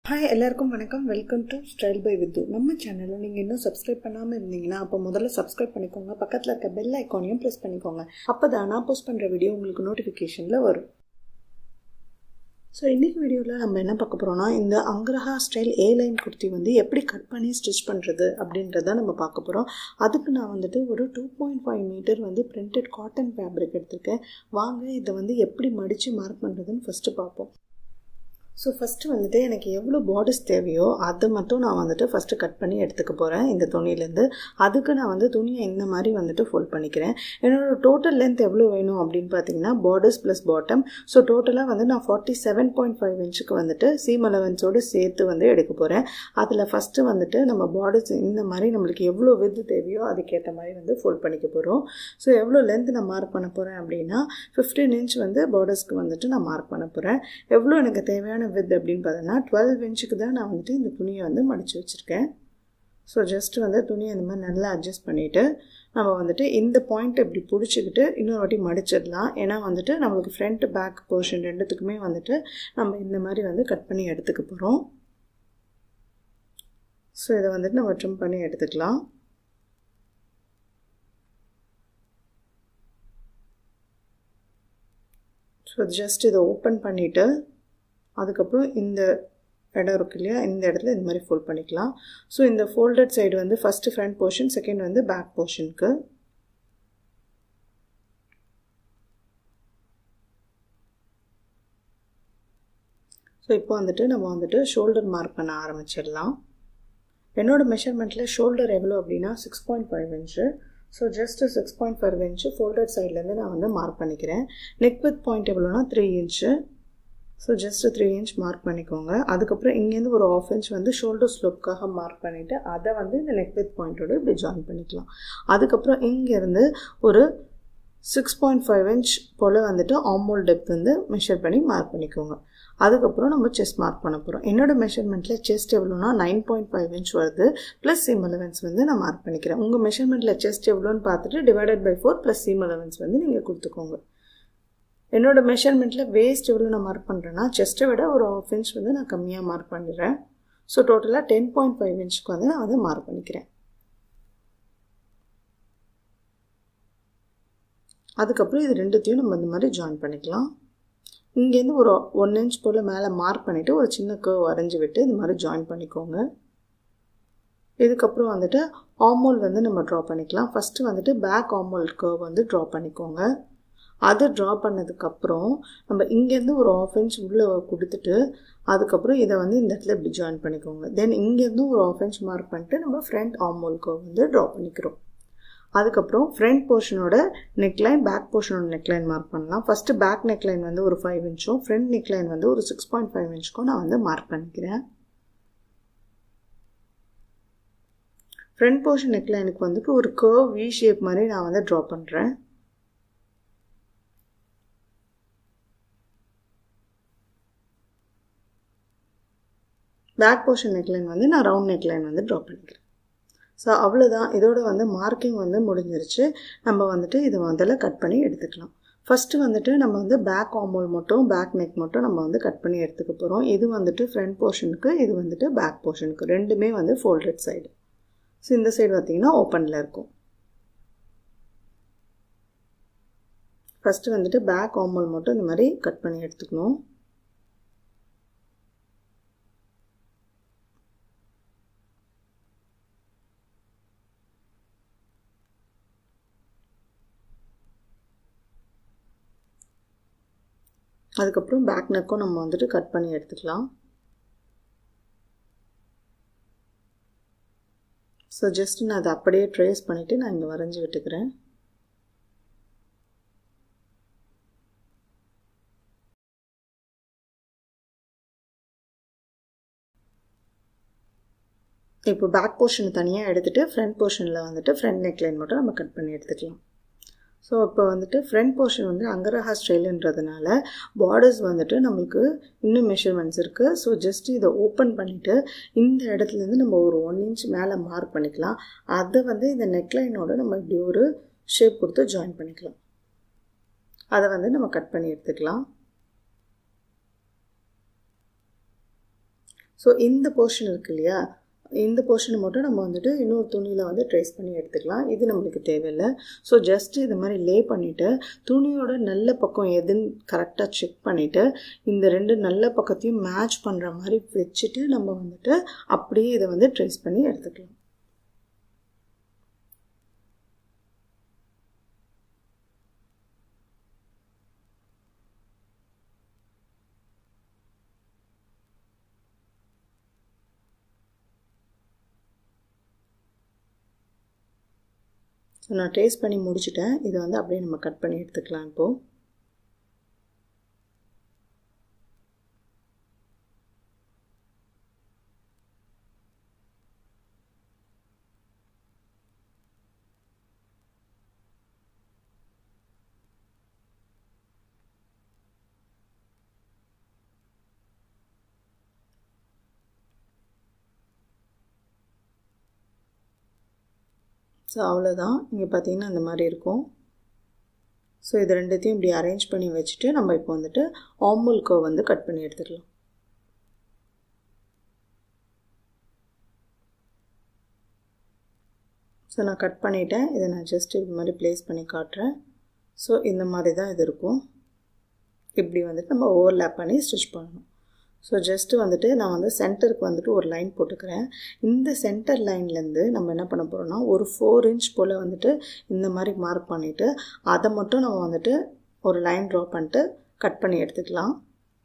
hi எல்லாருக்கும் வணக்கம் welcome to style by Vithu நம்ம சேனலில் நீங்கள் இன்னும் சப்ஸ்கிரைப் பண்ணாமல் இருந்தீங்கன்னா அப்போ முதல்ல சப்ஸ்கிரைப் பண்ணிக்கோங்க பக்கத்தில் இருக்க பெல் ஐக்கானையும் ப்ரெஸ் பண்ணிக்கோங்க அப்போ தான் நான் போஸ்ட் பண்ணுற வீடியோ உங்களுக்கு நோட்டிஃபிகேஷனில் வரும் ஸோ இன்றைக்கி வீடியோவில் நம்ம என்ன பார்க்க போகிறோம்னா இந்த angrakha style A line kurti வந்து எப்படி கட் பண்ணி ஸ்டிச் பண்ணுறது அப்படின்றத நம்ம பார்க்க போகிறோம் அதுக்கு நான் வந்துட்டு ஒரு டூ பாயிண்ட் ஃபைவ் மீட்டர் வந்து பிரிண்டட் காட்டன் ஃபேப்ரிக் எடுத்திருக்கேன் வாங்க இதை வந்து எப்படி மடித்து மார்க் பண்ணுறதுன்னு ஃபஸ்ட்டு பார்ப்போம் ஸோ ஃபஸ்ட்டு வந்துட்டு எனக்கு எவ்வளோ பார்டர்ஸ் தேவையோ அதை மட்டும் நான் வந்துட்டு ஃபஸ்ட்டு கட் பண்ணி எடுத்துக்க போகிறேன் இந்த துணியிலேருந்து அதுக்கு நான் வந்து துணியை இந்த மாதிரி வந்துட்டு ஃபோல்ட் பண்ணிக்கிறேன் என்னோடய டோட்டல் லென்த் எவ்வளோ வேணும் அப்படின்னு பார்த்தீங்கன்னா பார்டர்ஸ் ப்ளஸ் பாட்டம் ஸோ டோட்டலாக வந்து நான் ஃபார்ட்டி செவன் பாயிண்ட் ஃபைவ் இன்ச்சுக்கு வந்துட்டு சீம் அலவன்ஸோடு சேர்த்து வந்து எடுக்க போகிறேன் அதில் ஃபஸ்ட்டு வந்துட்டு நம்ம பார்டர்ஸ் இந்த மாதிரி நம்மளுக்கு எவ்வளோ வித்து தேவையோ அதுக்கேற்ற மாதிரி வந்து ஃபோல்ட் பண்ணிக்க போகிறோம் ஸோ எவ்வளோ லென்த் நான் மார்க் பண்ண போகிறேன் அப்படின்னா ஃபிஃப்டீன் இன்ச் வந்து பார்டர்ஸ்க்கு வந்துட்டு நான் மார்க் பண்ண போகிறேன் எவ்வளோ எனக்கு தேவையான வித் அப்படின்னு பார்த்தோன்னா டுவெல் இன்ச்சுக்கு தான் நான் வந்துட்டு இந்த துணியை வந்து மடித்து வச்சுருக்கேன் ஸோ ஜஸ்ட் வந்து துணியை இந்த மாதிரி நல்லா அட்ஜஸ்ட் பண்ணிவிட்டு நம்ம வந்துட்டு இந்த பாயிண்ட் இப்படி பிடிச்சிக்கிட்டு இன்னொரு வாட்டி மடிச்சிடலாம் ஏன்னா வந்துட்டு நம்மளுக்கு ஃப்ரண்ட் பேக் போர்ஷன் ரெண்டுத்துக்குமே வந்துட்டு நம்ம இந்த மாதிரி வந்து கட் பண்ணி எடுத்துக்க போகிறோம் ஸோ இதை வந்துட்டு நம்ம ட்ரிம் பண்ணி எடுத்துக்கலாம் ஸோ ஜஸ்ட் இதை ஓப்பன் பண்ணிவிட்டு அதுக்கப்புறம் இந்த இடம் இருக்கு இல்லையா இந்த இடத்துல இந்த மாதிரி ஃபோல்ட் பண்ணிக்கலாம் ஸோ இந்த ஃபோல்டட் சைடு வந்து ஃபஸ்ட்டு ஃப்ரண்ட் போர்ஷன் செகண்ட் வந்து பேக் போர்ஷனுக்கு ஸோ இப்போ வந்துட்டு நம்ம வந்துட்டு ஷோல்டர் மார்க் பண்ண ஆரம்பிச்சிடலாம் என்னோடய மெஷர்மெண்ட்டில் ஷோல்டர் எவ்வளோ அப்படின்னா six point five inch so just six point five inch folded சைட்லேருந்து நான் வந்து மார்க் பண்ணிக்கிறேன் நெக் வித் பாயிண்ட் எவ்வளோனா three inch so just three inch mark பண்ணிக்கோங்க அதுக்கப்புறம் இங்கேருந்து ஒரு ஆஃப் இன்ச் வந்து ஷோல்டர் ஸ்லோப்காக மார்க் பண்ணிவிட்டு அதை வந்து இந்த நெக் வித் பாயிண்ட்டோட இப்படி ஜாயின் பண்ணிக்கலாம் அதுக்கப்புறம் இங்கேருந்து ஒரு சிக்ஸ் பாயிண்ட் ஃபைவ் இன்ச் போல் வந்துட்டு ஆமோல் டெப்த் வந்து மெஷர் பண்ணி மார்க் பண்ணிக்கோங்க அதுக்கப்புறம் நம்ம செஸ்ட் மார்க் பண்ண போகிறோம் என்னோடய மெஷர்மெண்ட்டில் செஸ்ட் எவ்வளோனா நைன் பாயிண்ட் ஃபைவ் இன்ச் வருது ப்ளஸ் சீம் அலவன்ஸ் வந்து நான் மார்க் பண்ணிக்கிறேன் உங்கள் மெஷர்மெண்ட்டில் செஸ்ட் எவ்வளோன்னு பார்த்துட்டு divided by four plus seam allowance வந்து நீங்கள் கொடுத்துக்கோங்க என்னோடய மெஷர்மெண்ட்டில் வேஸ்ட் எவ்வளோ நான் மார்க் பண்ணுறேன்னா செஸ்ட்டை விட ஒரு ஆஃப் இன்ச் வந்து நான் கம்மியாக மார்க் பண்ணிடுறேன் ஸோ டோட்டலாக டென் பாயிண்ட் ஃபைவ் இன்ச்சுக்கு வந்து நான் வந்து மார்க் பண்ணிக்கிறேன் அதுக்கப்புறம் இது ரெண்டுத்தையும் நம்ம இந்த மாதிரி ஜாயின் பண்ணிக்கலாம் இங்கேருந்து ஒரு ஒன் இன்ச் போல் மேலே மார்க் பண்ணிவிட்டு ஒரு சின்ன கர்வ் வரைஞ்சி விட்டு இந்த மாதிரி ஜாயின் பண்ணிக்கோங்க இதுக்கப்புறம் வந்துட்டு ஆமோல் வந்து நம்ம ட்ரா பண்ணிக்கலாம் ஃபஸ்ட்டு வந்துட்டு பேக் ஆமோல் கர்வ் வந்து ட்ரா பண்ணிக்கோங்க அது ட்ரா பண்ணதுக்கப்புறம் நம்ம இங்கேருந்து ஒரு ஆஃப் இன்ச் உள்ளே கொடுத்துட்டு அதுக்கப்புறம் இதை வந்து இந்த இடத்துல இப்படி ஜாயின் பண்ணிக்கோங்க தென் இங்கேருந்து ஒரு ஆஃப் இன்ச் மார்க் பண்ணிட்டு நம்ம ஃப்ரண்ட் ஆமோல் கர்வ் வந்து ட்ரா பண்ணிக்கிறோம் அதுக்கப்புறம் ஃப்ரண்ட் போர்ஷனோட நெக்லைன் பேக் போர்ஷனோட நெக்லைன் மார்க் பண்ணலாம் ஃபஸ்ட்டு பேக் நெக்லைன் வந்து ஒரு ஃபைவ் இன்ச்சும் ஃப்ரண்ட் நெக்லைன் வந்து ஒரு சிக்ஸ் பாயிண்ட் ஃபைவ் இன்ச்சுக்கும் நான் வந்து மார்க் பண்ணிக்கிறேன் ஃப்ரண்ட் போர்ஷன் நெக்லைனுக்கு வந்துட்டு ஒரு கர்வ் வி ஷேப் மாதிரி நான் வந்து ட்ரா பண்ணுறேன் பேக் போர்ஷன் நெக்லைன் வந்து நான் ரவுண்ட் நெக்லைன் வந்து ட்ரா பண்ணிக்கிறேன் ஸோ அவ்வளோதான் இதோட வந்து மார்க்கிங் வந்து முடிஞ்சிருச்சு நம்ம வந்துட்டு இதை முதல்ல கட் பண்ணி எடுத்துக்கலாம் ஃபஸ்ட்டு வந்துட்டு நம்ம வந்து பேக் ஆமோல் மட்டும் பேக் நெக் மட்டும் நம்ம வந்து கட் பண்ணி எடுத்துக்க போகிறோம் இது வந்துட்டு ஃப்ரண்ட் போர்ஷனுக்கு இது வந்துட்டு பேக் போர்ஷனுக்கு ரெண்டுமே வந்து ஃபோல்டட் சைடு ஸோ இந்த சைடு பார்த்திங்கன்னா ஓப்பனில் இருக்கும் ஃபஸ்ட்டு வந்துட்டு பேக் ஆமோல் மட்டும் இந்த மாதிரி கட் பண்ணி எடுத்துக்கணும் அதுக்கப்புறம் பேக் நெக்கும் நம்ம வந்துட்டு கட் பண்ணி எடுத்துக்கலாம் ஸோ ஜஸ்ட் நான் அதை அப்படியே ட்ரேஸ் பண்ணிவிட்டு நான் இங்கே வரைஞ்சி விட்டுக்கிறேன் இப்போ பேக் போர்ஷனை தனியாக எடுத்துகிட்டு ஃப்ரண்ட் போர்ஷனில் வந்துட்டு ஃப்ரண்ட் நெக்லைன் மட்டும் நம்ம கட் பண்ணி எடுத்துக்கலாம் ஸோ இப்போ வந்துட்டு ஃப்ரண்ட் போர்ஷன் வந்து அங்கரஹா ஸ்டைலுன்றதுனால பார்டர்ஸ் வந்துட்டு நம்மளுக்கு இன்னும் மெஷர்மெண்ட்ஸ் இருக்குது ஸோ ஜஸ்ட் இதை ஓப்பன் பண்ணிவிட்டு இந்த இடத்துலேருந்து நம்ம ஒரு ஒன் இன்ச் மேலே மார்க் பண்ணிக்கலாம் அதை வந்து இந்த நெக்லைனோட நம்ம இப்படி ஒரு ஷேப் கொடுத்து ஜாயின் பண்ணிக்கலாம் அதை வந்து நம்ம கட் பண்ணி எடுத்துக்கலாம் ஸோ இந்த போர்ஷன் இருக்கு இல்லையா இந்த போர்ஷனை மட்டும் நம்ம வந்துட்டு இன்னொரு துணியில் வந்து ட்ரேஸ் பண்ணி எடுத்துக்கலாம் இது நம்மளுக்கு தேவையில்லை ஸோ ஜஸ்ட் இது மாதிரி லே பண்ணிவிட்டு துணியோட நல்ல பக்கம் எதுன்னு கரெக்டாக செக் பண்ணிவிட்டு இந்த ரெண்டு நல்ல பக்கத்தையும் மேட்ச் பண்ணுற மாதிரி வச்சுட்டு நம்ம வந்துட்டு அப்படியே இதை வந்து ட்ரேஸ் பண்ணி எடுத்துக்கலாம் ஸோ நான் டேஸ்ட் பண்ணி முடிச்சுட்டேன் இதை வந்து அப்படியே நம்ம கட் பண்ணி எடுத்துக்கலாம் இப்போது ஸோ அவ்வளோதான் இங்கே பார்த்தீங்கன்னா இந்த மாதிரி இருக்கும் ஸோ இது ரெண்டுத்தையும் இப்படி அரேஞ்ச் பண்ணி வச்சுட்டு நம்ம இப்போ வந்துட்டு ஆம்புல் கோ வந்து கட் பண்ணி எடுத்துக்கலாம் ஸோ நான் கட் பண்ணிவிட்டேன் இதை நான் ஜஸ்ட் இது மாதிரி ப்ளேஸ் பண்ணி காட்டுறேன் ஸோ இந்த மாதிரி தான் இது இருக்கும் இப்படி வந்துட்டு நம்ம ஓவர்லேப் பண்ணி ஸ்டிச் பண்ணணும் ஸோ ஜஸ்ட்டு வந்துட்டு நான் வந்து சென்டருக்கு வந்துட்டு ஒரு லைன் போட்டுக்கிறேன் இந்த சென்டர் லைன்லேருந்து நம்ம என்ன பண்ண போகிறோம்னா ஒரு ஃபோர் இன்ச் போல் வந்துட்டு இந்த மாதிரி மார்க் பண்ணிவிட்டு அதை மட்டும் நம்ம வந்துட்டு ஒரு லைன் ட்ரா பண்ணிட்டு கட் பண்ணி எடுத்துக்கலாம்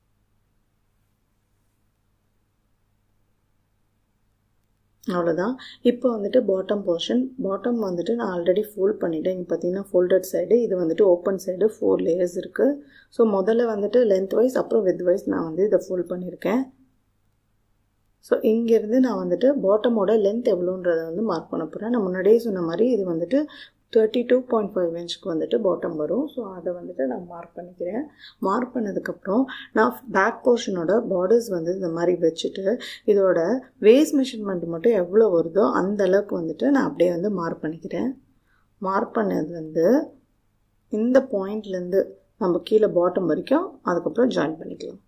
அவ்வளோதான் இப்போ வந்துட்டு பாட்டம் போர்ஷன் பாட்டம் வந்துட்டு நான் ஆல்ரெடி ஃபோல்ட் பண்ணிவிட்டேன் இங்கே பார்த்தீங்கன்னா ஃபோல்டட் சைடு இது வந்துட்டு ஓப்பன் சைடு ஃபோர் லேயர்ஸ் இருக்குது ஸோ முதல்ல வந்துட்டு லென்த் வைஸ் அப்புறம் வித் வைஸ் நான் வந்து இதை ஃபோல்ட் பண்ணியிருக்கேன் ஸோ இங்கேருந்து நான் வந்துட்டு பாட்டமோட லென்த் எவ்வளோன்றதை வந்து மார்க் பண்ண போகிறேன் நான் முன்னாடியே சொன்ன மாதிரி இது வந்துட்டு தேர்ட்டி டூ பாயிண்ட் ஃபைவ் இன்ச்சுக்கு வந்துட்டு பாட்டம் வரும் ஸோ அதை வந்துட்டு நான் மார்க் பண்ணிக்கிறேன் மார்க் பண்ணதுக்கப்புறம் நான் பேக் போர்ஷனோட பார்டர்ஸ் வந்து இந்த மாதிரி வச்சுட்டு இதோட வேஸ்ட் மெஷர்மெண்ட் மட்டும் எவ்வளோ வருதோ அந்த அளவுக்கு வந்துட்டு நான் அப்படியே வந்து மார்க் பண்ணிக்கிறேன் மார்க் பண்ணது வந்து இந்த பாயிண்ட்லேருந்து நம்ம கீழே பாட்டம் வரைக்கும் அதுக்கப்புறம் ஜாயின் பண்ணிக்கலாம்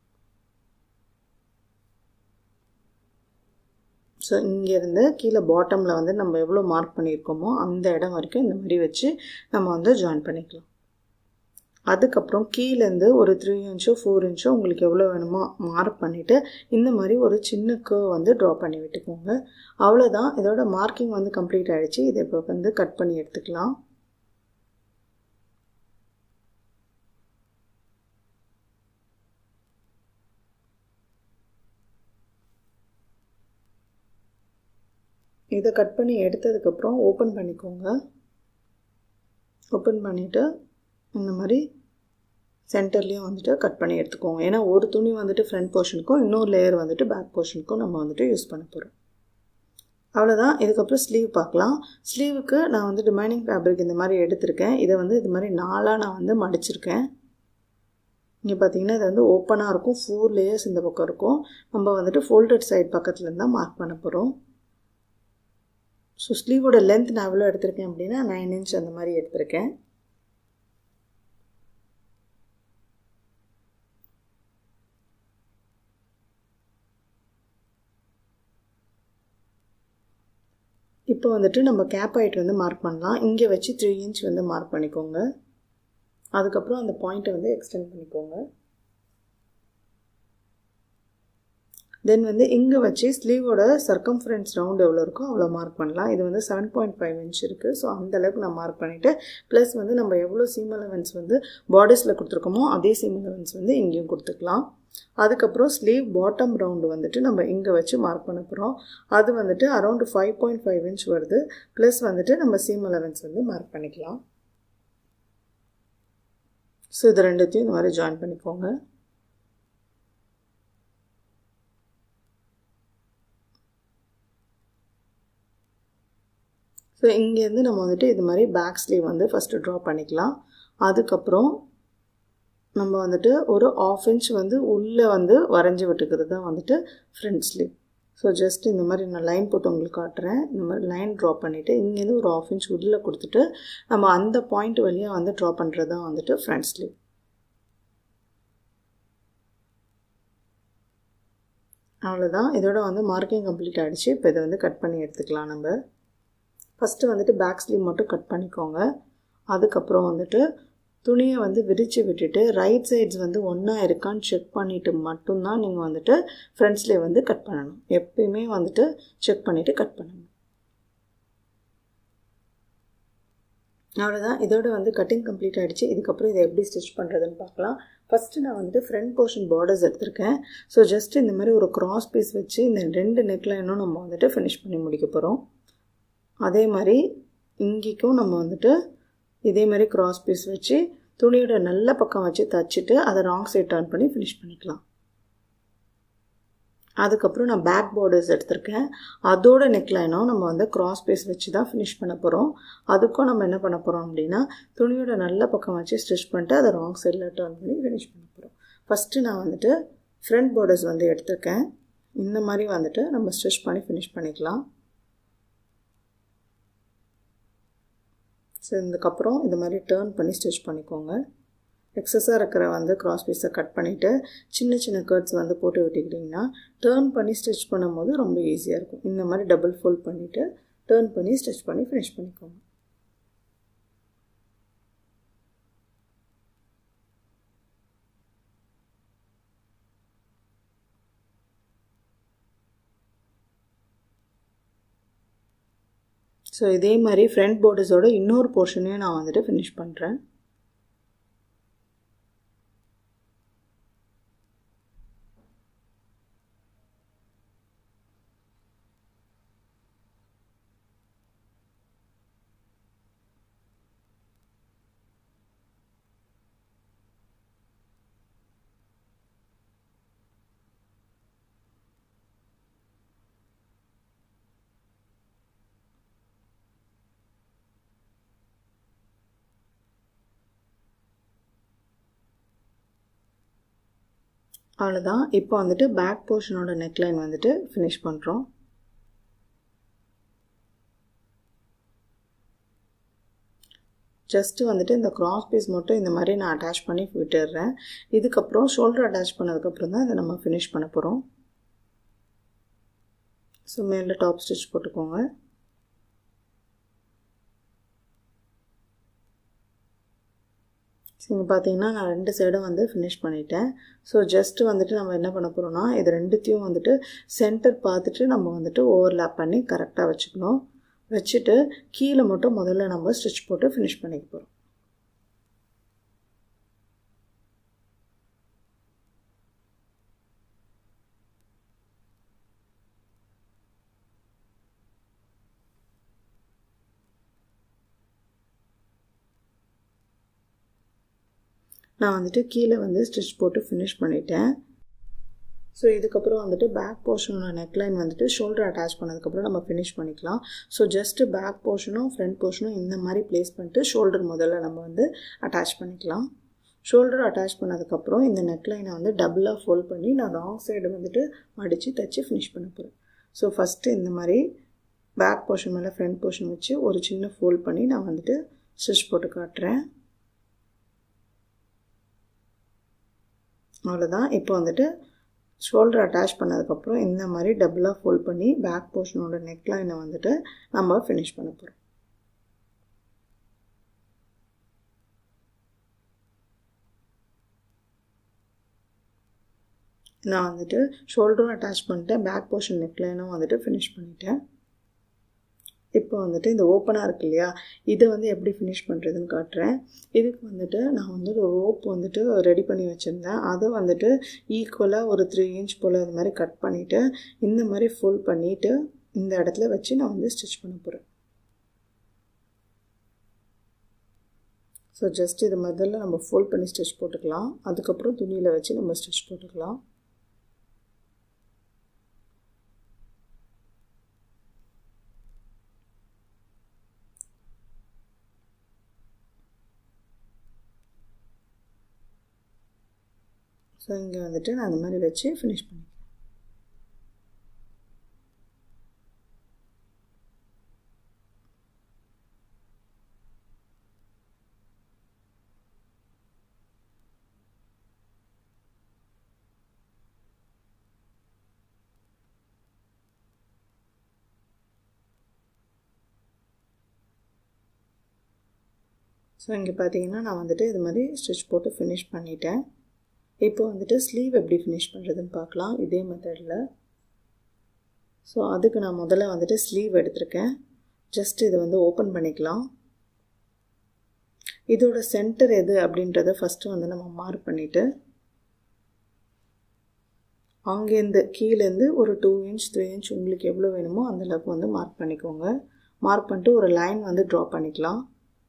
ஸோ இங்கேருந்து கீழே பாட்டமில் வந்து நம்ம எவ்வளோ மார்க் பண்ணியிருக்கோமோ அந்த இடம் வரைக்கும் இந்த மாதிரி வச்சு நம்ம வந்து ஜாயின் பண்ணிக்கலாம் அதுக்கப்புறம் கீழேருந்து ஒரு த்ரீ இன்ச்சோ ஃபோர் இன்ச்சோ உங்களுக்கு எவ்வளோ வேணுமோ மார்க் பண்ணிவிட்டு இந்த மாதிரி ஒரு சின்ன கர்வ் வந்து ட்ரா பண்ணி விட்டுக்கோங்க அவ்வளோதான் இதோட மார்க்கிங் வந்து கம்ப்ளீட் ஆகிடுச்சு இதை இப்போ வந்து கட் பண்ணி எடுத்துக்கலாம் இதை கட் பண்ணி எடுத்ததுக்கப்புறம் ஓப்பன் பண்ணிக்கோங்க ஓப்பன் பண்ணிவிட்டு இந்த மாதிரி சென்டர்லேயும் வந்துட்டு கட் பண்ணி எடுத்துக்கோங்க ஏன்னா ஒரு துணி வந்துட்டு ஃப்ரண்ட் போர்ஷனுக்கும் இன்னொரு லேயர் வந்துட்டு பேக் போர்ஷனுக்கும் நம்ம வந்துட்டு யூஸ் பண்ண போகிறோம் அவ்வளோதான் இதுக்கப்புறம் ஸ்லீவ் பார்க்கலாம் ஸ்லீவுக்கு நான் வந்து டிமைனிங் ஃபேப்ரிக் இந்த மாதிரி எடுத்திருக்கேன் இதை வந்து இது மாதிரி நாலாக நான் வந்து மடிச்சிருக்கேன் இங்கே பார்த்தீங்கன்னா இது வந்து ஓப்பனாக இருக்கும் ஃபோர் லேயர்ஸ் இந்த பக்கம் இருக்கும் நம்ம வந்துட்டு ஃபோல்டட் சைட் பக்கத்துலேருந்து தான் மார்க் பண்ண போகிறோம் ஸோ ஸ்லீவோட லென்த் நான் எவ்வளோ எடுத்திருக்கேன் அப்படின்னா நைன் இன்ச் அந்த மாதிரி எடுத்திருக்கேன் இப்போ வந்துட்டு நம்ம கேப் ஹைட் வந்து மார்க் பண்ணலாம் இங்கே வச்சு த்ரீ இன்ச் வந்து மார்க் பண்ணிக்கோங்க அதுக்கப்புறம் அந்த பாயிண்ட்டை வந்து எக்ஸ்டெண்ட் பண்ணிக்கோங்க தென் வந்து இங்கே வச்சு ஸ்லீவோட சர்க்கம்ஃபரன்ஸ் ரவுண்ட் எவ்வளோ இருக்கோ அவ்வளோ மார்க் பண்ணலாம் இது வந்து செவன் பாயிண்ட் ஃபைவ் இன்ச் இருக்குது ஸோ அந்தளவுக்கு நான் மார்க் பண்ணிவிட்டு ப்ளஸ் வந்து நம்ம எவ்வளோ சீம் அலவன்ஸ் வந்து பார்டர்ஸில் கொடுத்துருக்கோமோ அதே சீம் அலவன்ஸ் வந்து இங்கேயும் கொடுத்துக்கலாம் அதுக்கப்புறம் ஸ்லீவ் பாட்டம் ரவுண்டு வந்துட்டு நம்ம இங்கே வச்சு மார்க் பண்ண போகிறோம் அது வந்துட்டு around five point five inch வருது ப்ளஸ் வந்துட்டு நம்ம சீம் அலவன்ஸ் வந்து மார்க் பண்ணிக்கலாம் ஸோ இது ரெண்டுத்தையும் இந்த மாதிரி ஜாயின் பண்ணிக்கோங்க ஸோ இங்கேருந்து நம்ம வந்துட்டு இது மாதிரி பேக் ஸ்லீவ் வந்து ஃபஸ்ட்டு ட்ரா பண்ணிக்கலாம் அதுக்கப்புறம் நம்ம வந்துட்டு ஒரு ஆஃப் இன்ச் வந்து உள்ளே வந்து வரைஞ்சி விட்டுக்கிறது தான் வந்துட்டு ஃப்ரண்ட் ஸ்லீவ் ஸோ ஜஸ்ட் இந்த மாதிரி நான் லைன் போட்டு உங்களுக்கு காட்டுறேன் இந்த மாதிரி லைன் ட்ரா பண்ணிவிட்டு இங்கேருந்து ஒரு ஆஃப் இன்ச் உள்ளே கொடுத்துட்டு நம்ம அந்த பாயிண்ட் வழியாக வந்து ட்ரா பண்ணுறது தான் வந்துட்டு ஃப்ரண்ட் ஸ்லீவ் அவ்வளோதான் இதோட வந்து மார்க்கிங் கம்ப்ளீட் ஆகிடுச்சு இப்போ இதை வந்து கட் பண்ணி எடுத்துக்கலாம் நம்ம ஃபஸ்ட்டு வந்துட்டு பேக் ஸ்லீவ் மட்டும் கட் பண்ணிக்கோங்க அதுக்கப்புறம் வந்துட்டு துணியை வந்து விரித்து விட்டுட்டு ரைட் சைட்ஸ் வந்து ஒன்றா இருக்கான்னு செக் பண்ணிவிட்டு மட்டும்தான் நீங்கள் வந்துட்டு ஃப்ரண்ட் ஸ்லீவ் வந்து கட் பண்ணணும் எப்பயுமே வந்துட்டு செக் பண்ணிவிட்டு கட் பண்ணணும் அவ்வளோதான் இதோட வந்து கட்டிங் கம்ப்ளீட் ஆகிடுச்சு இதுக்கப்புறம் இதை எப்படி ஸ்டிச் பண்ணுறதுன்னு பார்க்கலாம் ஃபஸ்ட்டு நான் வந்துட்டு ஃப்ரண்ட் போர்ஷன் பார்டர்ஸ் எடுத்திருக்கேன் ஸோ ஜஸ்ட் இந்த மாதிரி ஒரு க்ராஸ் பீஸ் வச்சு இந்த ரெண்டு நெக்லைனும் நம்ம வந்துட்டு ஃபினிஷ் பண்ணி முடிக்க போகிறோம் அதே மாதிரி இங்கேக்கும் நம்ம வந்துட்டு இதே மாதிரி க்ராஸ் பீஸ் வச்சு துணியோட நல்ல பக்கம் வச்சு தச்சுட்டு அதை ராங் சைட் டர்ன் பண்ணி ஃபினிஷ் பண்ணிக்கலாம் அதுக்கப்புறம் நான் பேக் பார்டர்ஸ் எடுத்திருக்கேன் அதோட நெக்லைனும் நம்ம வந்து க்ராஸ் பீஸ் வச்சு தான் ஃபினிஷ் பண்ண போகிறோம் அதுக்கும் நம்ம என்ன பண்ண போகிறோம் அப்படின்னா துணியோட நல்ல பக்கம் வச்சு ஸ்டிச் பண்ணிட்டு அதை ராங் சைடில் டர்ன் பண்ணி ஃபினிஷ் பண்ண போகிறோம் ஃபஸ்ட்டு நான் வந்துட்டு ஃப்ரண்ட் பார்டர்ஸ் வந்து எடுத்திருக்கேன் இந்த மாதிரி வந்துட்டு நம்ம ஸ்டிச் பண்ணி ஃபினிஷ் பண்ணிக்கலாம் ஸோ இதுக்கப்புறம் இந்த மாதிரி டேர்ன் பண்ணி ஸ்டிச் பண்ணிக்கோங்க எக்ஸஸாக இருக்கிற வந்து க்ராஸ் பீஸை கட் பண்ணிவிட்டு சின்ன சின்ன கர்ட்ஸ் வந்து போட்டு விட்டுக்கிட்டிங்கன்னா டேர்ன் பண்ணி ஸ்டிச் பண்ணும்போது ரொம்ப ஈஸியாக இருக்கும் இந்த மாதிரி டபுள் ஃபோல்ட் பண்ணிவிட்டு டேர்ன் பண்ணி ஸ்டிச் பண்ணி ஃபினிஷ் பண்ணிக்கோங்க ஸோ இதே மாதிரி ஃப்ரண்ட் போர்டர்ஸோட இன்னொரு போர்ஷனையும் நான் வந்துட்டு ஃபினிஷ் பண்ணுறேன் அவ்வளோதான் இப்போ வந்துட்டு பேக் போர்ஷனோட நெக்லைன் வந்துட்டு ஃபினிஷ் பண்ணுறோம் ஜஸ்ட்டு வந்துட்டு இந்த க்ராஸ் பீஸ் மட்டும் இந்த மாதிரி நான் அட்டாச் பண்ணி விட்டுடுறேன் இதுக்கப்புறம் ஷோல்டர் அட்டாச் பண்ணதுக்கப்புறம் தான் இதை நம்ம ஃபினிஷ் பண்ண போகிறோம் ஸோ மேலே டாப் ஸ்டிச் போட்டுக்கோங்க ஸோ இங்கே பார்த்தீங்கன்னா நான் ரெண்டு சைடும் வந்து ஃபினிஷ் பண்ணிட்டேன் ஸோ ஜஸ்ட்டு வந்துட்டு நம்ம என்ன பண்ண போகிறோம்னா இது ரெண்டுத்தையும் வந்துட்டு சென்டர் பார்த்துட்டு நம்ம வந்துட்டு ஓவர்லேப் பண்ணி கரெக்டாக வச்சுக்கணும் வச்சுட்டு கீழே மட்டும் முதல்ல நம்ம ஸ்டிச் போட்டு ஃபினிஷ் பண்ணிக்க போகிறோம் நான் வந்துட்டு கீழே வந்து ஸ்டிச் போட்டு ஃபினிஷ் பண்ணிட்டேன் ஸோ இதுக்கப்புறம் வந்துட்டு பேக் போர்ஷனோட நெக்லைன் வந்துட்டு ஷோல்டர் அட்டாச் பண்ணதுக்கப்புறம் நம்ம ஃபினிஷ் பண்ணிக்கலாம் ஸோ ஜஸ்ட்டு பேக் போர்ஷனும் ஃப்ரண்ட் போர்ஷனும் இந்த மாதிரி ப்ளேஸ் பண்ணிட்டு ஷோல்டர் முதல்ல நம்ம வந்து அட்டாச் பண்ணிக்கலாம் ஷோல்டர் அட்டாச் பண்ணதுக்கப்புறம் இந்த நெக்லைனை வந்து டபுளாக ஃபோல்ட் பண்ணி நான் ராங் சைடு வந்துட்டு மடித்து தைச்சி ஃபினிஷ் பண்ண போகிறேன் ஸோ ஃபஸ்ட்டு இந்த மாதிரி பேக் போர்ஷன் மேலே ஃப்ரண்ட் போர்ஷன் வச்சு ஒரு சின்ன ஃபோல்ட் பண்ணி நான் வந்துட்டு ஸ்டிச் போட்டு காட்டுறேன் அவ்வளோதான் இப்போ வந்துட்டு ஷோல்டர் அட்டாச் பண்ணதுக்கப்புறம் இந்த மாதிரி டபுளாக ஃபோல்ட் பண்ணி பேக் போர்ஷனோட நெக்லைனை வந்துட்டு நம்ம ஃபினிஷ் பண்ண போகிறோம் நான் வந்துட்டு ஷோல்டரும் அட்டாச் பண்ணிட்டேன் பேக் போர்ஷன் நெக்லைனும் வந்துட்டு ஃபினிஷ் பண்ணிட்டேன் இப்போ வந்துட்டு இந்த ஓப்பனாக இருக்கு இல்லையா இதை வந்து எப்படி ஃபினிஷ் பண்ணுறதுன்னு காட்டுறேன் இதுக்கு வந்துட்டு நான் வந்து ஒரு ரோப் வந்துட்டு ரெடி பண்ணி வச்சுருந்தேன் அதை வந்துட்டு ஈக்குவலாக ஒரு த்ரீ இன்ச் போல் இது மாதிரி கட் பண்ணிவிட்டு இந்த மாதிரி ஃபுல் பண்ணிவிட்டு இந்த இடத்துல வச்சு நான் வந்து ஸ்டிச் பண்ண போகிறேன் ஸோ ஜஸ்ட் இது முதல்ல நம்ம ஃபோல்ட் பண்ணி ஸ்டிச் போட்டுக்கலாம் அதுக்கப்புறம் துணியில் வச்சு நம்ம ஸ்டிச் போட்டுக்கலாம் ஸோ இங்கே வந்துட்டு நான் அந்த மாதிரி வச்சு ஃபினிஷ் பண்ணிக்கிறேன் ஸோ இங்கே பார்த்தீங்கன்னா நான் வந்துட்டு இது மாதிரி ஸ்டிச் போட்டு ஃபினிஷ் பண்ணிட்டேன் இப்போ வந்துட்டு ஸ்லீவ் எப்படி ஃபினிஷ் பண்ணுறதுன்னு பார்க்கலாம் இதே மெத்தடில் ஸோ அதுக்கு நான் முதல்ல வந்துட்டு ஸ்லீவ் எடுத்திருக்கேன் ஜஸ்ட் இதை வந்து ஓப்பன் பண்ணிக்கலாம் இதோட சென்டர் எது அப்படின்றத ஃபஸ்ட்டு வந்து நம்ம மார்க் பண்ணிவிட்டு அங்கேருந்து கீழேருந்து ஒரு டூ இன்ச் த்ரீ இன்ச் உங்களுக்கு எவ்வளோ வேணுமோ அந்தளவுக்கு வந்து மார்க் பண்ணிக்கோங்க மார்க் பண்ணிட்டு ஒரு லைன் வந்து ட்ரா பண்ணிக்கலாம்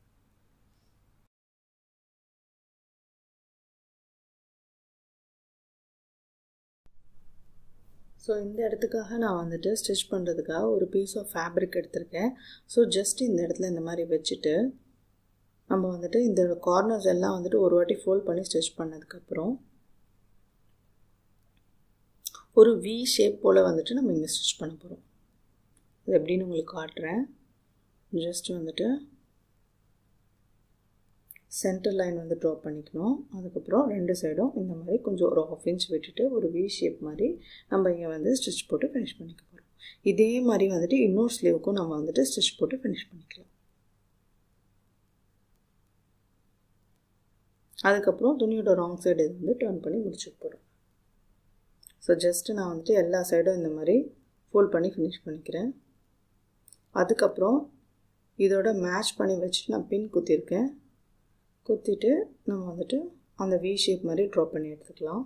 ஸோ இந்த இடத்துக்காக நான் வந்துட்டு ஸ்டிச் பண்ணுறதுக்காக ஒரு பீஸ் ஆஃப் ஃபேப்ரிக் எடுத்திருக்கேன் ஸோ ஜஸ்ட் இந்த இடத்துல இந்த மாதிரி வச்சுட்டு நம்ம வந்துட்டு இந்த கார்னர்ஸ் எல்லாம் வந்துட்டு ஒரு வாட்டி ஃபோல்ட் பண்ணி ஸ்டிச் பண்ணதுக்கப்புறம் ஒரு வி ஷேப் போல் வந்துட்டு நம்ம இங்கே ஸ்டிச் பண்ண போகிறோம் அது எப்படின்னு உங்களுக்கு காட்டுறேன் ஜஸ்ட் வந்துட்டு சென்டர் லைன் வந்து ட்ரா பண்ணிக்கணும் அதுக்கப்புறம் ரெண்டு சைடும் இந்த மாதிரி கொஞ்சம் ஒரு ஆஃப் இன்ச் விட்டுட்டு ஒரு வி ஷேப் மாதிரி நம்ம இங்கே வந்து ஸ்டிச் போட்டு ஃபினிஷ் பண்ணிக்க போகிறோம் இதே மாதிரி வந்துட்டு இன்னொரு ஸ்லீவுக்கும் நம்ம வந்துட்டு ஸ்டிச் போட்டு ஃபினிஷ் பண்ணிக்கலாம் அதுக்கப்புறம் துணியோட ராங் சைடு இது வந்து டர்ன் பண்ணி முடிச்சுக்க போகிறோம் ஸோ ஜஸ்ட்டு நான் வந்துட்டு எல்லா சைடும் இந்த மாதிரி ஃபோல்ட் பண்ணி ஃபினிஷ் பண்ணிக்கிறேன் அதுக்கப்புறம் இதோட மேட்ச் பண்ணி வச்சுட்டு நான் பின் குத்திருக்கேன் குத்திட்டு நம்ம வந்துட்டு அந்த வி ஷேப் மாதிரி ட்ரா பண்ணி எடுத்துக்கலாம்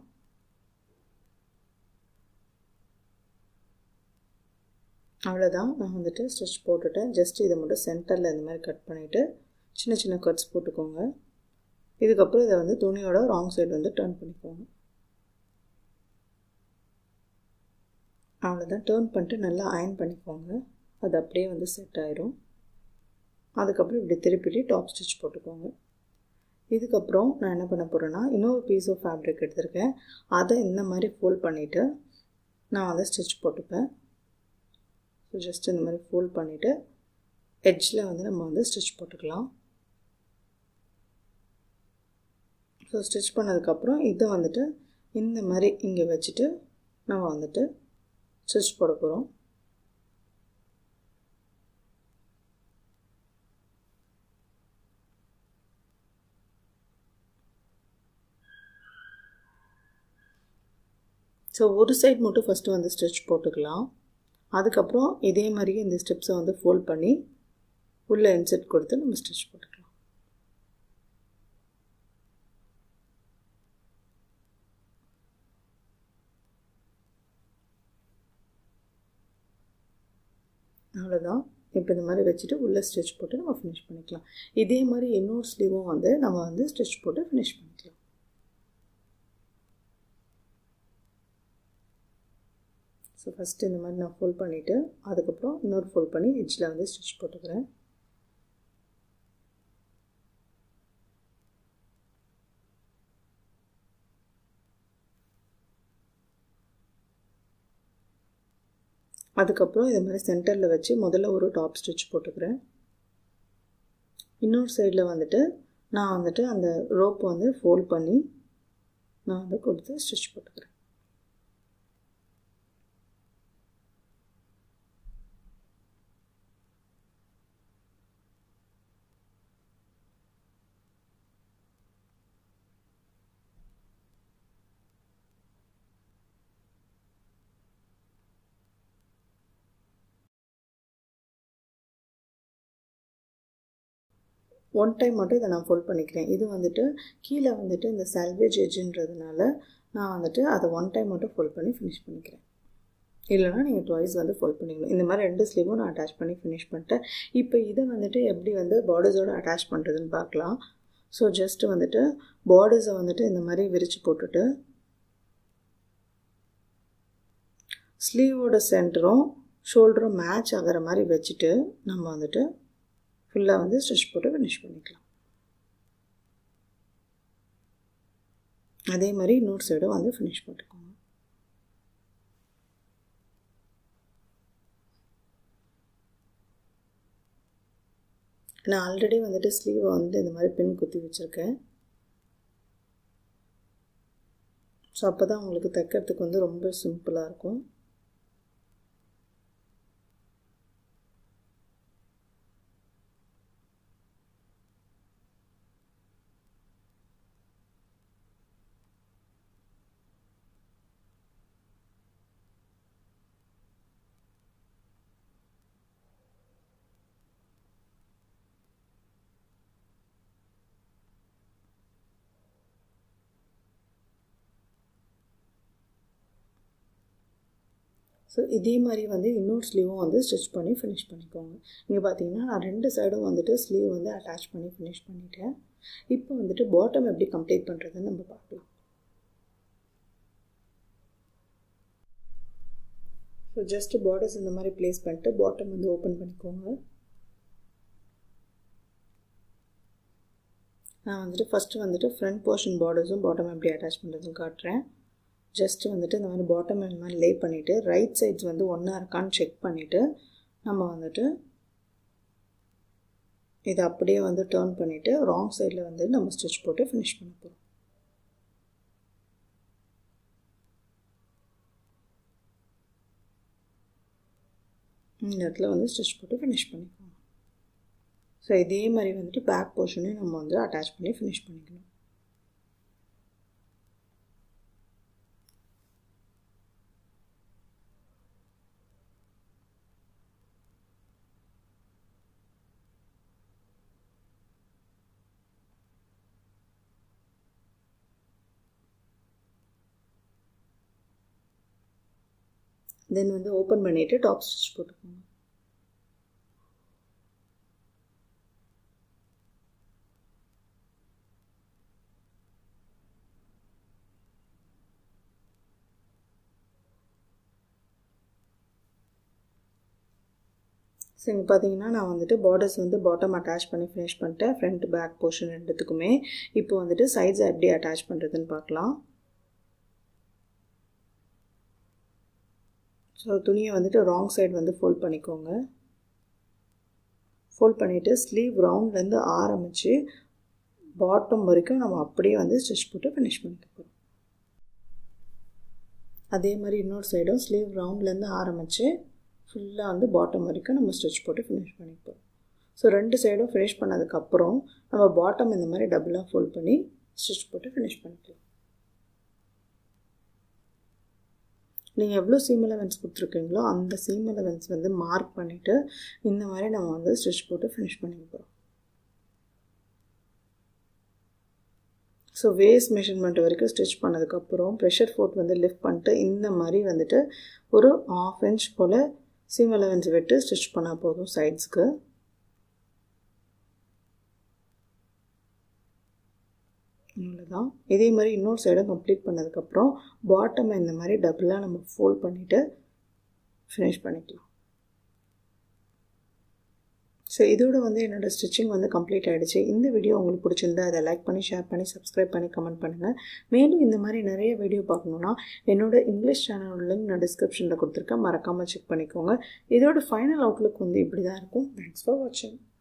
அவ்வளோதான் நான் வந்துட்டு ஸ்டிச் போட்டுட்டேன் ஜஸ்ட் இதை மட்டும் சென்டரில் இந்த மாதிரி கட் பண்ணிவிட்டு சின்ன சின்ன கட்ஸ் போட்டுக்கோங்க இதுக்கப்புறம் இதை வந்து துணியோட ராங் சைடு வந்து டர்ன் பண்ணிக்கோங்க அவ்வளோதான் டேர்ன் பண்ணிட்டு நல்லா அயன் பண்ணிக்கோங்க அது அப்படியே வந்து செட் ஆயிரும் அதுக்கப்புறம் இப்படி திருப்பிட்டு டாப் ஸ்டிச் போட்டுக்கோங்க இதுக்கப்புறம் நான் என்ன பண்ண போகிறேன்னா இன்னொரு பீஸ் ஆஃப் ஃபேப்ரிக் எடுத்திருக்கேன் அதை இந்த மாதிரி ஃபோல்ட் பண்ணிவிட்டு நான் அதை ஸ்டிச் போட்டுப்பேன் ஸோ ஜஸ்ட் இந்த மாதிரி ஃபோல்ட் பண்ணிவிட்டு எட்ஜில் வந்து நம்ம வந்து ஸ்டிச் போட்டுக்கலாம் ஸோ ஸ்டிச் பண்ணதுக்கப்புறம் இதை வந்துட்டு இந்த மாதிரி இங்கே வச்சுட்டு நம்ம வந்துட்டு ஸ்டிச் போட போகிறோம் ஸோ ஒரு சைட் மட்டும் ஃபஸ்ட்டு வந்து ஸ்டிச் போட்டுக்கலாம் அதுக்கப்புறம் இதே மாதிரி இந்த ஸ்டெப்ஸை வந்து ஃபோல்ட் பண்ணி உள்ளே இன்செட் கொடுத்து நம்ம ஸ்டிச் போட்டுக்கலாம் அவ்வளோதான் இப்போ இந்த மாதிரி வச்சுட்டு உள்ளே ஸ்டிச் போட்டு நம்ம ஃபினிஷ் பண்ணிக்கலாம் இதே மாதிரி இன்னொரு ஸ்லீவும் வந்து நம்ம வந்து ஸ்டிச் போட்டு ஃபினிஷ் பண்ணிக்கலாம் ஸோ ஃபஸ்ட்டு இந்த மாதிரி நான் ஃபோல்ட் பண்ணிவிட்டு அதுக்கப்புறம் இன்னொரு ஃபோல்ட் பண்ணி எட்ஜில் வந்து ஸ்டிச் போட்டுக்கிறேன் அதுக்கப்புறம் இதை மாதிரி சென்டரில் வச்சு முதல்ல ஒரு டாப் ஸ்டிச் போட்டுக்கிறேன் இன்னொரு சைடில் வந்துட்டு நான் வந்துட்டு அந்த ரோப் வந்து ஃபோல்ட் பண்ணி நான் வந்து கொடுத்து ஸ்டிச் போட்டுக்கிறேன் ஒன் டைம் மட்டும் இதை நான் ஃபோல்ட் பண்ணிக்கிறேன் இது வந்துட்டு கீழே வந்துட்டு இந்த சால்வேஜ் எஜ்ஜுன்றதுனால நான் வந்துட்டு அதை ஒன் டைம் மட்டும் ஃபோல்ட் பண்ணி ஃபினிஷ் பண்ணிக்கிறேன் இல்லைனா நீங்கள் டுவைஸ் வந்து ஃபோல்ட் பண்ணிக்கணும் இந்த மாதிரி ரெண்டு ஸ்லீவும் நான் அட்டாச் பண்ணி ஃபினிஷ் பண்ணிட்டேன் இப்போ இதை வந்துட்டு எப்படி வந்து பார்டர்ஸோடு அட்டாச் பண்ணுறதுன்னு பார்க்கலாம் ஸோ ஜஸ்ட்டு வந்துட்டு பார்டர்ஸை வந்துட்டு இந்த மாதிரி விரித்து போட்டுட்டு ஸ்லீவோட சென்டரும் ஷோல்டரும் மேட்ச் ஆகிற மாதிரி வச்சுட்டு நம்ம வந்துட்டு ஃபுல்லாக வந்து ஸ்டிச் போட்டு ஃபினிஷ் பண்ணிக்கலாம் அதே மாதிரி இன்னொரு சைடும் வந்து ஃபினிஷ் பண்ணிக்கோங்க நான் ஆல்ரெடி வந்துட்டு ஸ்லீவை வந்து இந்த மாதிரி பின் குத்தி வச்சுருக்கேன் ஸோ அப்போ தான் உங்களுக்கு தைக்கிறதுக்கு வந்து ரொம்ப சிம்பிளாக இருக்கும் ஸோ இதே மாதிரி வந்து இன்னொரு ஸ்லீவும் வந்து ஸ்டிச் பண்ணி ஃபினிஷ் பண்ணிக்கோங்க இங்கே பார்த்தீங்கன்னா நான் ரெண்டு சைடும் வந்துட்டு ஸ்லீவ் வந்து அட்டாச் பண்ணி ஃபினிஷ் பண்ணிட்டேன் இப்போ வந்துட்டு பாட்டம் எப்படி கம்ப்ளீட் பண்ணுறதுன்னு நம்ம பார்க்கலாம் ஸோ ஜஸ்ட்டு பார்டர்ஸ் இந்த மாதிரி ப்ளேஸ் பண்ணிட்டு பாட்டம் வந்து ஓப்பன் பண்ணிக்கோங்க நான் வந்துட்டு ஃபஸ்ட்டு வந்துட்டு ஃப்ரண்ட் போர்ஷன் பார்டர்ஸும் பாட்டம் எப்படி அட்டாச் பண்ணுறதுன்னு காட்டுறேன் ஜஸ்ட்டு வந்துட்டு இந்த மாதிரி பாட்டம் இந்த மாதிரி லே பண்ணிவிட்டு ரைட் சைட்ஸ் வந்து ஒன்றா இருக்கான்னு செக் பண்ணிவிட்டு நம்ம வந்துட்டு இதை அப்படியே வந்து டேர்ன் பண்ணிவிட்டு ராங் சைடில் வந்து நம்ம ஸ்டிச் போட்டு ஃபினிஷ் பண்ண போகிறோம் இந்த இடத்துல வந்து ஸ்டிச் போட்டு ஃபினிஷ் பண்ணிக்கோங்க ஸோ இதே மாதிரி வந்துட்டு பேக் போர்ஷனையும் நம்ம வந்து அட்டாச் பண்ணி ஃபினிஷ் பண்ணிக்கணும் தென் வந்து ஓப்பன் பண்ணிவிட்டு டாப் ஸ்டிச் போட்டுக்கோங்க ஸோ இங்கே பார்த்தீங்கன்னா நான் வந்துட்டு பார்டர்ஸ் வந்து பாட்டம் அட்டாச் பண்ணி ஃபினிஷ் பண்ணிட்டேன் ஃப்ரண்ட் பேக் போர்ஷன் ரெண்டுத்துக்குமே இப்போ வந்துட்டு சைட்ஸ் எப்படி அட்டாச் பண்ணுறதுன்னு பார்க்கலாம் ஸோ துணியை வந்துட்டு ராங் சைடு வந்து ஃபோல்ட் பண்ணிக்கோங்க ஃபோல்ட் பண்ணிவிட்டு ஸ்லீவ் ரவுண்ட்லேருந்து ஆரம்பித்து பாட்டம் வரைக்கும் நம்ம அப்படியே வந்து ஸ்டிச் போட்டு ஃபினிஷ் பண்ணிக்க போகிறோம் அதே மாதிரி இன்னொரு சைடும் ஸ்லீவ் ரவுண்ட்லேருந்து ஆரம்பித்து ஃபுல்லாக வந்து பாட்டம் வரைக்கும் நம்ம ஸ்டிச் போட்டு ஃபினிஷ் பண்ணிப்போம் ஸோ ரெண்டு சைடும் ஃபினிஷ் பண்ணதுக்கப்புறம் நம்ம பாட்டம் இந்த மாதிரி டபுளாக ஃபோல்ட் பண்ணி ஸ்டிச் போட்டு ஃபினிஷ் பண்ணிக்கலாம் நீங்கள் எவ்வளோ சீம் அலவன்ஸ் கொடுத்துருக்கீங்களோ அந்த சீம் அலவன்ஸ் வந்து மார்க் பண்ணிவிட்டு இந்த மாதிரி நம்ம வந்து ஸ்டிச் போட்டு ஃபினிஷ் பண்ணிக்க போகிறோம் ஸோ வேஸ்ட் மெஷர்மெண்ட் வரைக்கும் ஸ்டிச் பண்ணதுக்கப்புறம் ப்ரெஷர் ஃபோர்ட் வந்து லிஃப்ட் பண்ணிட்டு இந்த மாதிரி வந்துட்டு ஒரு ஆஃப் இன்ச் போல் சீம் அலவன்ஸ் விட்டு ஸ்டிச் பண்ணால் போதும் சைட்ஸ்க்கு இவ்வளோதான் இதே மாதிரி இன்னொரு சைடும் கம்ப்ளீட் பண்ணதுக்கப்புறம் பாட்டம் இந்த மாதிரி டபுளாக நம்ம ஃபோல்ட் பண்ணிவிட்டு ஃபினிஷ் பண்ணிக்கலாம் ஸோ இதோட வந்து என்னோடய ஸ்டிச்சிங் வந்து கம்ப்ளீட் ஆகிடுச்சு இந்த வீடியோ உங்களுக்கு பிடிச்சிருந்தா அதை லைக் பண்ணி ஷேர் பண்ணி சப்ஸ்கிரைப் பண்ணி கமெண்ட் பண்ணுங்கள் மேலும் இந்த மாதிரி நிறைய வீடியோ பார்க்கணுன்னா என்னோட இங்கிலீஷ் சேனலோட லிங்க் நான் டிஸ்கிரிப்ஷனில் கொடுத்துருக்கேன் மறக்காமல் செக் பண்ணிக்கோங்க இதோட ஃபைனல் அவுட்லுக் வந்து இப்படி தான் இருக்கும் தேங்க்ஸ் ஃபார் வாட்சிங்